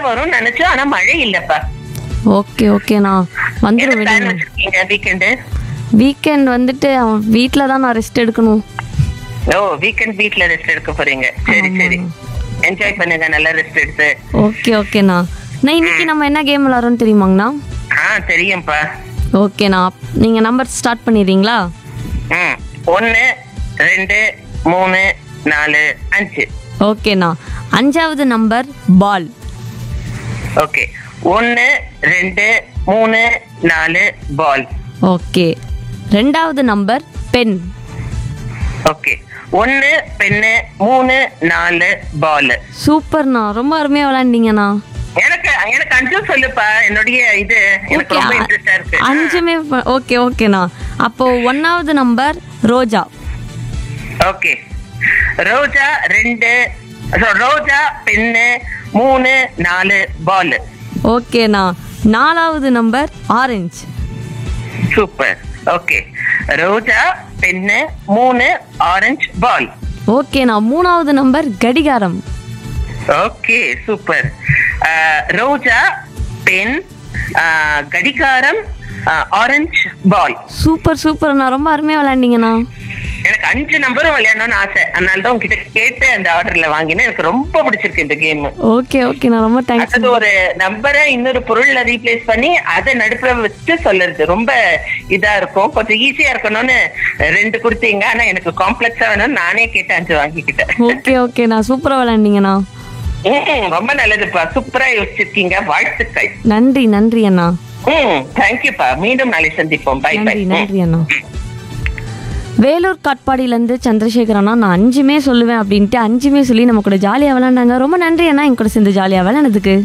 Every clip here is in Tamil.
வரும்னு நினைச்சோம் ஆனா மழை இல்லப்பா ஓகே ஓகேண்ணா வந்துடும் என்ன பிளான் விடுங்க வச்சிருக்கீங்க வீக்கெண்டு வீக்கெண்ட் வந்துட்டு அவன் வீட்டில் தான் நான் ரெஸ்ட் எடுக்கணும் ஓ வீக்கெண்ட் வீட்ல ரெஸ்ட் எடுக்க போறீங்க சரி சரி என்ஜாய் பண்ணுங்க நல்லா ரெஸ்ட் எடுத்து ஓகே ஓகேண்ணா நான் இன்னைக்கு நம்ம என்ன கேம் விளாட்றோம்னு தெரியுமாங்கண்ணா ஆ தெரியும்ப்பா ஓகேண்ணா நீங்கள் நம்பர் ஸ்டார்ட் பண்ணிடுறீங்களா ம் ஒன்னு ரெண்டு மூணு நாலு அஞ்சு ஓகேண்ணா அஞ்சாவது நம்பர் பால் ஓகே ஒன்னு ரெண்டு மூணு நாலு பால் ஓகே ரெண்டாவது நம்பர் பென் ஓகே ஒன்னு பெண்ணு மூணு நாலு பால் சூப்பர்ண்ணா ரொம்ப அருமையாக விளாண்டீங்கண்ணா எனக்கு எனக்கு அஞ்சு சொல்லுப்பா என்னுடைய இது எனக்கு ஓகே ரொம்ப இன்ட்ரெஸ்டா இருக்கு அஞ்சுமே ஓகே ஓகேண்ணா அப்போ ஒன்னாவது நம்பர் ரோஜா ஓகே ரோஜா ரெண்டு so, ரோஜா பெண்ணு மூணு நாலு பால் ஓகேண்ணா நாலாவது நம்பர் ஆரஞ்சு சூப்பர் ஓகே ரோஜா பெண்ணு மூணு ஆரஞ்சு பால் ஓகேண்ணா மூணாவது நம்பர் கடிகாரம் ஓகே சூப்பர் ரோஜா பென் ஆஹ், கடிகாரம் ஆரஞ்சு பால் சூப்பர் சூப்பர்ண்ணா ரொம்ப அருமையாக விளாண்டீங்கண்ணா எனக்கு அஞ்சு நம்பரும் விளையாடணும்னு ஆசை அதனால தான் உங்ககிட்ட கேட்டு அந்த ஆர்டர்ல வாங்கினேன் எனக்கு ரொம்ப பிடிச்சிருக்கு இந்த கேம் ஓகே ஓகேண்ணா ரொம்ப தேங்க்ஸ் அதாவது ஒரு நம்பரை இன்னொரு பொருள்ல ரீப்ளேஸ் பண்ணி அதை நடுப்புற வச்சு சொல்லுறது ரொம்ப இதா இருக்கும் கொஞ்சம் ஈஸியா இருக்கணும்னு ரெண்டு கொடுத்தீங்க ஆனா எனக்கு காம்ப்ளெக்ஸா வேணும்னு நானே கேட்டு அஞ்சு வாங்கிக்கிட்டேன் ஓகே ஓகேண்ணா சூப்பராக விளாண்டீங்கண்ணா ம், ரொம்ப நல்லதுப்பா சூப்பரா யோசிச்சிருக்கீங்க வாழ்த்துக்கள் நன்றி நன்றி அண்ணா ம் தேங்க்யூப்பா மீண்டும் நாளை சந்திப்போம் பை பை நன்றி நன்றி அண்ணா வேலூர் காட்பாடியிலேருந்து சந்திரசேகர் அண்ணா நான் அஞ்சுமே சொல்லுவேன் அப்படின்ட்டு அஞ்சுமே சொல்லி நம்ம கூட ஜாலியாக விளாண்டாங்க ரொம்ப நன்றி அண்ணா என் கூட சேர்ந்து ஜாலியாக விளாண்டதுக்கு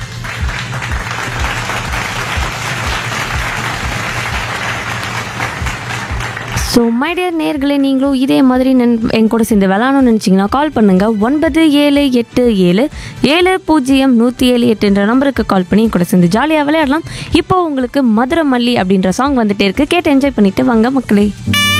ஸோ மைடியர் நேர்களே நீங்களும் இதே மாதிரி நன் என் கூட சேர்ந்து விளாடணும்னு நினச்சிங்கன்னா கால் பண்ணுங்கள் ஒன்பது ஏழு எட்டு ஏழு ஏழு பூஜ்ஜியம் நூற்றி ஏழு எட்டுன்ற நம்பருக்கு கால் பண்ணி என் கூட சேர்ந்து ஜாலியாக விளையாடலாம் இப்போ உங்களுக்கு மதுரை மல்லி அப்படின்ற சாங் வந்துட்டே இருக்கு கேட்டு என்ஜாய் பண்ணிட்டு வாங்க மக்களே